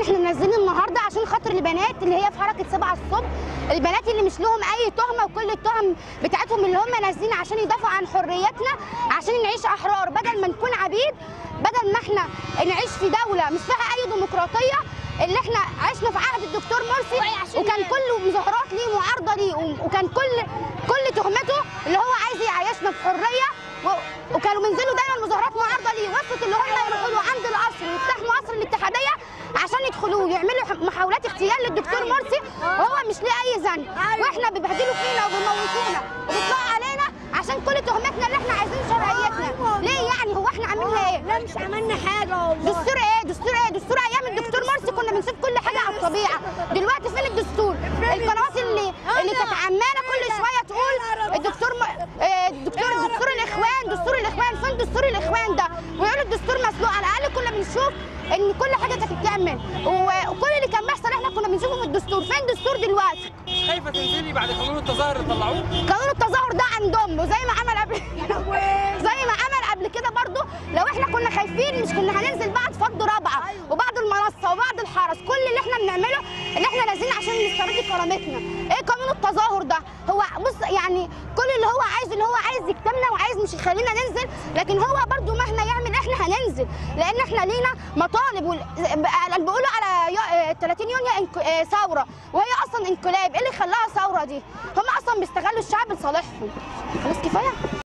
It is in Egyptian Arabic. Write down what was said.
احنا نازلين النهارده عشان خاطر البنات اللي هي في حركه 7 الصبح البنات اللي مش لهم اي تهمه وكل التهم بتاعتهم اللي هم نازلين عشان يدافعوا عن حريتنا عشان نعيش احرار بدل ما نكون عبيد بدل ما احنا نعيش في دوله مش فيها اي ديمقراطيه اللي احنا عشنا في عهد الدكتور مرسي وكان كل مظاهرات ليه معارضه ليه وكان كل كل تهمته اللي هو عايز يعيشنا بحريه و- وكانوا بينزلوا دايما مظاهرات معارضه ليه وصلت اللي هم يروحوا له عند القصر ويفتحوا قصر الاتحاديه عشان يدخلوه يعملوا ح- محاولات اغتيال للدكتور مرسي وهو مش ليه اي ذنب واحنا بيبهدلوا فينا وبيموتونا وبيطلعوا علينا عشان كل تهمتنا اللي احنا عايزين شرعيتنا ليه يعني هو احنا عملنا ايه؟ لا مش عملنا حاجه والله دستور ايه دستور ايه دستور ايام الدكتور مرسي كنا بنسيب كل حاجه على الطبيعه دلوقتي فين الدستور القنوات اللي اللي كانت عماله كل شويه تقول الدكتور م... آه، الدكتور دستور الاخوان دستور الاخوان فين دستور الاخوان ده ويقولوا الدستور مسلوق على الاقل كنا بنشوف ان كل حاجه كانت بتعمل و- وكل اللي كان بيحصل احنا كنا بنشوفه في الدستور فين الدستور دلوقتي مش خايفه تنزلي بعد قانون التظاهر اللي طلعوه قانون التظاهر ده عند امه زي ما عمل قبل زي ما عمل قبل كده برضو لو احنا كنا خايفين مش كنا هننزل بعد فض رابعه وبعد المنصه وبعد الحرس كل اللي احنا بنعمله ان احنا نازلين عشان نسترد كرامتنا ايه قانون التظاهر ده هو بص يعني كل اللي هو عايزه اللي هو عايز يكتمنا وعايز مش يخلينا ننزل لكن هو برضو مهما يعمل احنا هننزل لان احنا لينا مطالب وال- بقى- بيقولوا على يو- آه، 30 يونيو انك- آه، ثوره وهي اصلا انقلاب ايه اللي خلاها ثوره دي هم اصلا بيستغلوا الشعب لصالحهم خلاص كفايه